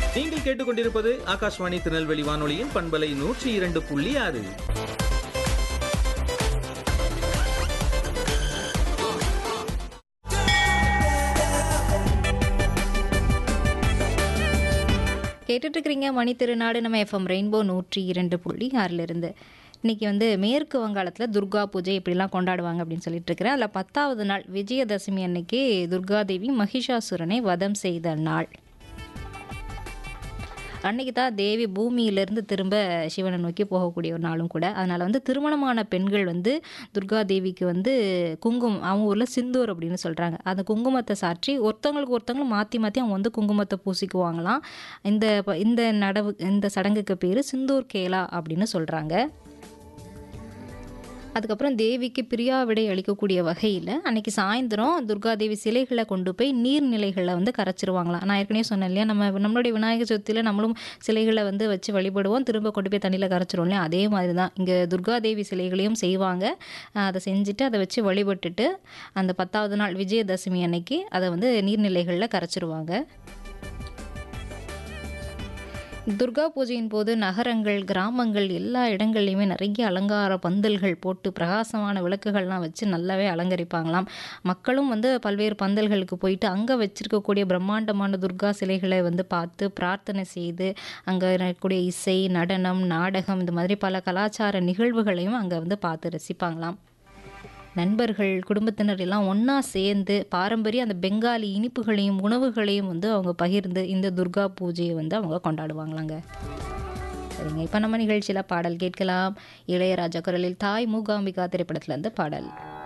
நீங்கள் கேட்டுக்கொண்டிருப்பது ஆகாஷ்வாணி திருநெல்வேலி வானொலியின் பண்பலை நூற்றி இரண்டு புள்ளி ஆறு கேட்டுட்டு இருக்கிறீங்க மணி திருநாடு நம்ம எஃப்எம் ரெயின்போ நூற்றி இரண்டு புள்ளி ஆறிலிருந்து இன்னைக்கு வந்து மேற்கு வங்காளத்தில் துர்கா பூஜை இப்படிலாம் கொண்டாடுவாங்க அப்படின்னு சொல்லிட்டு இருக்கிறேன் அதில் பத்தாவது நாள் விஜயதசமி அன்னைக்கு துர்காதேவி மகிஷாசுரனை வதம் செய்த நாள் அன்னைக்கு தான் தேவி பூமியிலிருந்து திரும்ப சிவனை நோக்கி போகக்கூடிய ஒரு நாளும் கூட அதனால் வந்து திருமணமான பெண்கள் வந்து துர்கா தேவிக்கு வந்து குங்குமம் அவங்க ஊரில் சிந்தூர் அப்படின்னு சொல்கிறாங்க அந்த குங்குமத்தை சாற்றி ஒருத்தவங்களுக்கு ஒருத்தவங்களும் மாற்றி மாற்றி அவங்க வந்து குங்குமத்தை பூசிக்குவாங்களாம் இந்த ப- இந்த நடவு இந்த சடங்குக்கு பேர் சிந்தூர் கேலா அப்படின்னு சொல்கிறாங்க அதுக்கப்புறம் தேவிக்கு பிரியா விடை அளிக்கக்கூடிய வகையில் அன்னைக்கு சாயந்தரம் துர்காதேவி சிலைகளை கொண்டு போய் நீர்நிலைகளில் வந்து கரைச்சிருவாங்களாம் நான் ஏற்கனவே சொன்னேன் இல்லையா நம்ம நம்மளுடைய விநாயகர் சதுர்த்தியில் நம்மளும் சிலைகளை வந்து வச்சு வழிபடுவோம் திரும்ப கொண்டு போய் தண்ணியில் கரைச்சிருவோம் இல்லையா அதே மாதிரி தான் இங்கே துர்காதேவி சிலைகளையும் செய்வாங்க அஹ் அதை செஞ்சுட்டு அதை வச்சு வழிபட்டுட்டு அந்த பத்தாவது நாள் விஜயதசமி அன்னைக்கு அதை வந்து நீர்நிலைகளில் கரைச்சிருவாங்க துர்கா பூஜையின் போது நகரங்கள் கிராமங்கள் எல்லா இடங்கள்லையுமே நிறைய அலங்கார பந்தல்கள் போட்டு பிரகாசமான விளக்குகள்லாம் வச்சு நல்லாவே அலங்கரிப்பாங்களாம் மக்களும் வந்து பல்வேறு பந்தல்களுக்கு போயிட்டு அங்கே வச்சிருக்கக்கூடிய பிரம்மாண்டமான துர்கா சிலைகளை வந்து பார்த்து பிரார்த்தனை செய்து அங்கே இருக்கக்கூடிய இசை நடனம் நாடகம் இந்த மாதிரி பல கலாச்சார நிகழ்வுகளையும் அங்கே வந்து பார்த்து ரசிப்பாங்களாம் நண்பர்கள் குடும்பத்தினர் எல்லாம் ஒன்றா சேர்ந்து பாரம்பரிய அந்த பெங்காலி இனிப்புகளையும் உணவுகளையும் வந்து அவங்க பகிர்ந்து இந்த துர்கா பூஜையை வந்து அவங்க கொண்டாடுவாங்களாங்க சரிங்க இப்போ நம்ம நிகழ்ச்சியில் பாடல் கேட்கலாம் இளையராஜா குரலில் தாய் மூகாம்பிகா திரைப்படத்துல இருந்து பாடல்